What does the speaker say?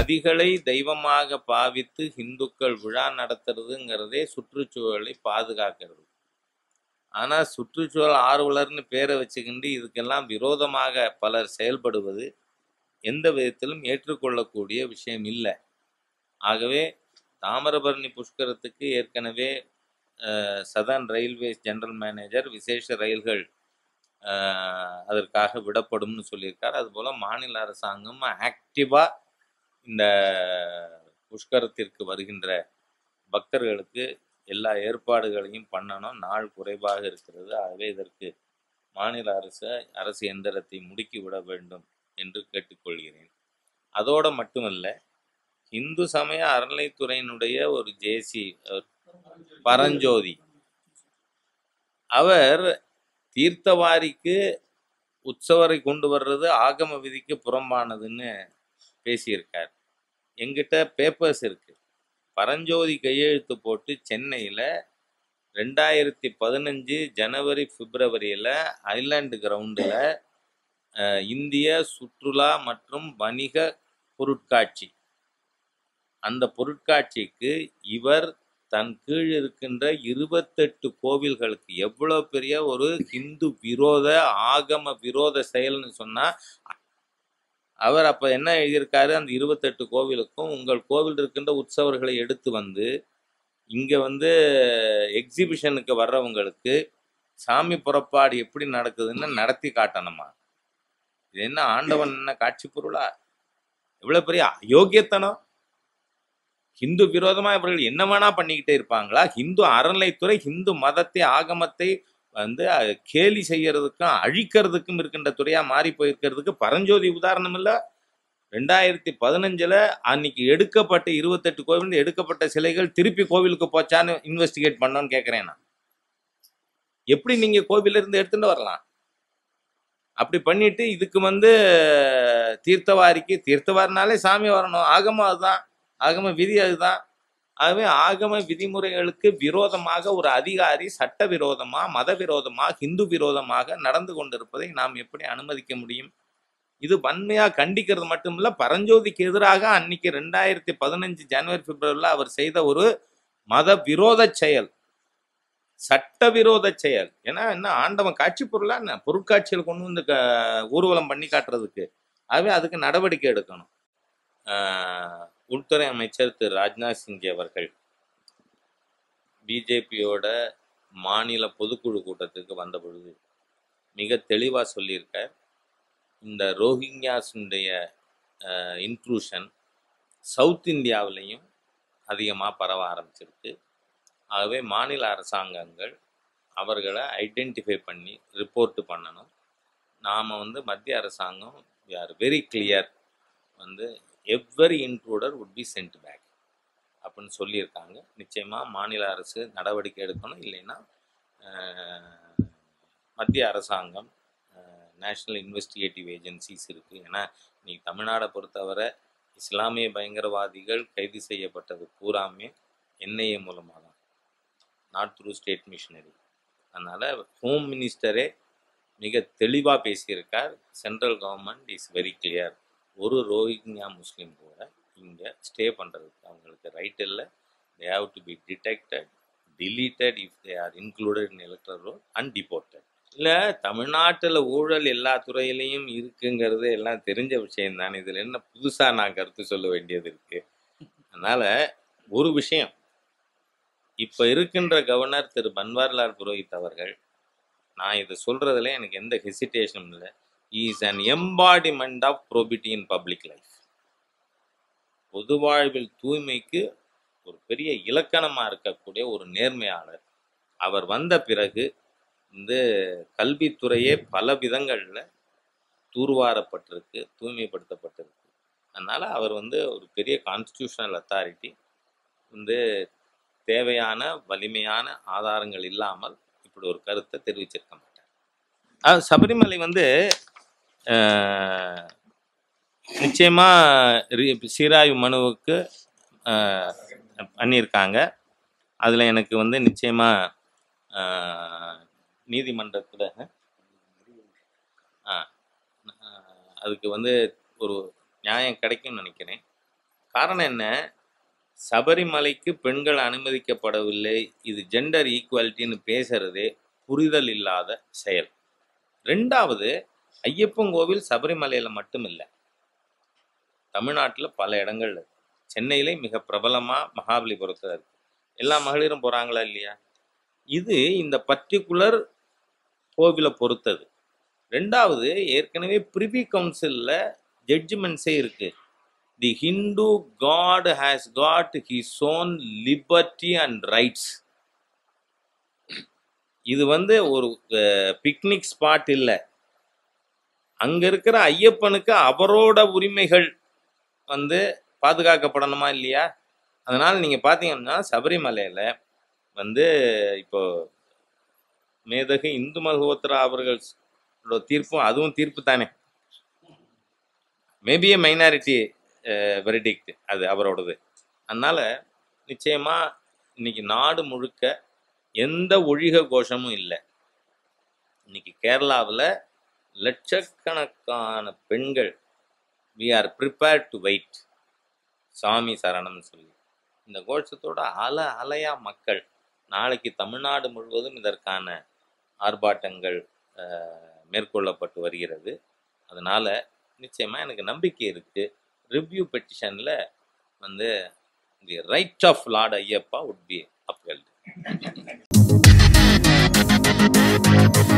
நதிகளை தெய்வமாக பாவித்து இந்துக்கள் விழா நடத்துறதுங்கிறதே சுற்றுச்சூழலை பாதுகாக்கிறது ஆனா சுற்றுச்சூழல் ஆர்வலர்னு பேரை வச்சுக்கிண்டு இதுக்கெல்லாம் விரோதமாக பலர் செயல்படுவது எந்த விதத்திலும் ஏற்றுக்கொள்ளக்கூடிய விஷயம் இல்லை ஆகவே தாமிரபரணி புஷ்கரத்துக்கு ஏற்கனவே சதர்ன் ரயில்வேஸ் ஜெனரல் மேனேஜர் விசேஷ ரயில்கள் அஹ், அதற்காக விடப்படும்னு சொல்லியிருக்கார் அதுபோல் மாநில அரசாங்கம் ஆக்டிவாக இந்த புஷ்கரத்திற்கு வருகின்ற பக்தர்களுக்கு எல்லா ஏற்பாடுகளையும் பண்ணணும் நாள் குறைவாக இருக்கிறது ஆகவே இதற்கு மாநில அரசு அரசு எந்திரத்தை முடுக்கி விட வேண்டும் என்று கேட்டுக்கொள்கிறேன் அதோடு மட்டுமல்ல இந்து சமய அறநிலைத்துறையினுடைய ஒரு ஜேசி பரஞ்சோதி அவர் தீர்த்தவாரிக்கு உற்சவரை கொண்டு வர்றது ஆகம விதிக்கு புறம்பானதுன்னு பேசியிருக்கார் எங்கிட்ட பேப்பர்ஸ் இருக்கு பரஞ்சோதி கையெழுத்து போட்டு சென்னையில் ரெண்டாயிரத்தி பதினஞ்சு ஜனவரி பிப்ரவரியில் ஐலாண்டு கிரவுண்டில் இந்திய சுற்றுலா மற்றும் வணிக பொருட்காட்சி அந்த பொருட்காட்சிக்கு இவர் தன் கீழ் இருக்கின்ற இருபத்தெட்டு கோவில்களுக்கு எவ்வளவு பெரிய ஒரு ஹிந்து விரோத ஆகம விரோத செயல்னு சொன்னா அவர் அப்ப என்ன எழுதியிருக்காரு அந்த இருபத்தெட்டு கோவிலுக்கும் உங்கள் கோவில் இருக்கின்ற உற்சவர்களை எடுத்து வந்து இங்க வந்து எக்ஸிபிஷனுக்கு வர்றவங்களுக்கு சாமி புறப்பாடு எப்படி நடக்குதுன்னு நடத்தி காட்டணுமா இது என்ன ஆண்டவன் என்ன காட்சி பொருளா எவ்வளவு பெரிய அயோக்கியத்தனம் ஹிந்து விரோதமா இவர்கள் என்ன வேணா பண்ணிக்கிட்டே இருப்பாங்களா ஹிந்து அறநிலைத்துறை ஹிந்து மதத்தை ஆகமத்தை வந்து அஹ், கேலி செய்யறதுக்கும் அழிக்கிறதுக்கும் இருக்கின்ற துறையா மாறி போயிருக்கிறதுக்கு பரஞ்சோதி உதாரணம் இல்ல ரெண்டாயிரத்தி பதினஞ்சுல அன்னைக்கு எடுக்கப்பட்ட இருபத்தெட்டு கோவில் எடுக்கப்பட்ட சிலைகள் திருப்பி கோவிலுக்கு போச்சான்னு இன்வெஸ்டிகேட் பண்ணோன்னு கேட்கிறேன் நான் எப்படி நீங்க கோவில இருந்து எடுத்துட்டு வரலாம் அப்படி பண்ணிட்டு இதுக்கு வந்து தீர்த்தவாரிக்கு தீர்த்தவாரினாலே சாமி வரணும் ஆகமம் அதுதான் ஆகம விதி அதுதான் ஆகவே ஆகம விதிமுறைகளுக்கு விரோதமாக ஒரு அதிகாரி சட்ட விரோதமா மத விரோதமா ஹிந்து விரோதமாக நடந்து கொண்டிருப்பதை நாம் எப்படி அனுமதிக்க முடியும் இது வன்மையா கண்டிக்கிறது மட்டுமில்ல பரஞ்சோதிக்கு எதிராக அன்னைக்கு ரெண்டாயிரத்தி பதினஞ்சு ஜனவரி பிப்ரவரியில் அவர் செய்த ஒரு மத விரோத செயல் சட்டவிரோத செயல் ஏன்னா என்ன ஆண்டவன் காட்சி பொருளா என்ன பொருட்காட்சியில் கொண்டு வந்து க- ஊர்வலம் பண்ணி காட்டுறதுக்கு ஆகவே அதுக்கு நடவடிக்கை எடுக்கணும் ஆஹ் உள்துறை அமைச்சர் திரு ராஜ்நாத் சிங் அவர்கள் பிஜேபியோட மாநில பொதுக்குழு கூட்டத்துக்கு வந்த பொழுது மிக தெளிவாக சொல்லியிருக்கார் இந்த ரோஹிங்யாஸுடைய இன்க்ளூஷன் சவுத் இந்தியாவிலையும் அதிகமாக பரவ ஆரம்பிச்சிருக்கு ஆகவே மாநில அரசாங்கங்கள் அவர்களை ஐடென்டிஃபை பண்ணி ரிப்போர்ட் பண்ணணும் நாம் வந்து மத்திய அரசாங்கம் we are வெரி clear வந்து every intruder would be sent back அப்படின்னு சொல்லியிருக்காங்க நிச்சயமாக மாநில அரசு நடவடிக்கை எடுக்கணும் இல்லைன்னா அஹ், மத்திய அரசாங்கம் நேஷ்னல் இன்வெஸ்டிகேட்டிவ் ஏஜென்சிஸ் இருக்குது ஏன்னா இன்னைக்கு தமிழ்நாடை பொறுத்தவரை இஸ்லாமிய பயங்கரவாதிகள் கைது செய்யப்பட்டது பூராமே என்ஐஏ மூலமாக தான் நாட் த்ரூ ஸ்டேட் மிஷினரி அதனால் ஹோம் மினிஸ்டரே மிக தெளிவாக பேசியிருக்கார் central government is very clear ஒரு ரோஹிங்யா முஸ்லீம் கூட இங்கே ஸ்டே பண்ணுறதுக்கு அவங்களுக்கு ரைட் இல்லை they have to be detected deleted if they are included in electoral roll and deported இல்லை தமிழ்நாட்டில் ஊழல் எல்லா துறையிலையும் இருக்குங்கிறது எல்லாம் தெரிஞ்ச விஷயம் தானே இதில் என்ன புதுசாக நான் கருத்து சொல்ல வேண்டியது இருக்குது அதனால் ஒரு விஷயம் இப்போ இருக்கின்ற கவர்னர் திரு பன்வாரிலால் புரோஹித் அவர்கள் நான் இதை சொல்கிறதுல எனக்கு எந்த ஹெசிடேஷனும் இல்லை is an embodiment of probity in public life பொது வாழ்வில் தூய்மைக்கு ஒரு பெரிய இலக்கணமாக இருக்கக்கூடிய ஒரு நேர்மையாளர் அவர் வந்த பிறகு இந்த கல்வித்துறையே பல விதங்களில் தூர்வாரப்பட்டிருக்கு தூய்மைப்படுத்தப்பட்டிருக்கு அதனால் அவர் வந்து ஒரு பெரிய கான்ஸ்டியூஷனல் அத்தாரிட்டி வந்து தேவையான வலிமையான ஆதாரங்கள் இல்லாமல் இப்படி ஒரு கருத்தை தெரிவிச்சிருக்க மாட்டார் அஹ் சபரிமலை வந்து அஹ், நிச்சயமா ரி- சீராய்வு மனுவுக்கு அஹ், பண்ணியிருக்காங்க அதில் எனக்கு வந்து நிச்சயமா அஹ், நீதிமன்றத்தில் ஆ, அஹ், அதுக்கு வந்து ஒரு நியாயம் கிடைக்கும்னு நினைக்கிறேன் காரணம் என்ன சபரிமலைக்கு பெண்கள் அனுமதிக்கப்படவில்லை இது ஜெண்டர் ஈக்குவாலிட்டின்னு பேசுறதே புரிதல் இல்லாத செயல் ரெண்டாவது ஐயப்பன் கோவில் சபரிமலையில் மட்டும் இல்லை தமிழ்நாட்டில் பல இடங்கள் இருக்கு. சென்னையிலே மிக பிரபலமாக மகாபலிபுரத்தில் இருக்கு எல்லா மகளிரும் போகிறாங்களா இல்லையா இது இந்த பர்டிகுலர் கோவிலை பொறுத்தது ரெண்டாவது ஏற்கனவே ப்ரிவி கவுன்சிலில் ஜட்ஜ்மெண்ட்ஸே இருக்கு the Hindu god has got his own liberty and rights இது வந்து ஒரு பிக்னிக் ஸ்பாட் இல்லை அங்க இருக்கிற ஐயப்பனுக்கு அவரோட உரிமைகள் வந்து பாதுகாக்கப்படணுமா இல்லையா அதனால நீங்க பாத்தீங்கன்னா சபரிமலையில வந்து இப்போ மேதகு இந்து மல்ஹோத்ரா அவர்கள் தீர்ப்பும் அதுவும் தீர்ப்பு தானே மேபி ஏ மைனாரிட்டி வெரிடிக்ட் அது அவரோடது அதனால நிச்சயமா இன்னைக்கு நாடு முழுக்க எந்த ஒழிக கோஷமும் இல்லை இன்னைக்கு கேரளாவில் லட்சக்கணக்கான பெண்கள் we are prepared to wait சாமி சரணம்னு சொல்லி இந்த கோஷத்தோட அல அலையா மக்கள் நாளைக்கு தமிழ்நாடு முழுவதும் இதற்கான ஆர்ப்பாட்டங்கள் அஹ், மேற்கொள்ளப்பட்டு வருகிறது அதனால நிச்சயமா எனக்கு நம்பிக்கை இருக்கு ரிவ்யூ பெட்டிஷன்ல வந்து the right of lord Ayyappa would be upheld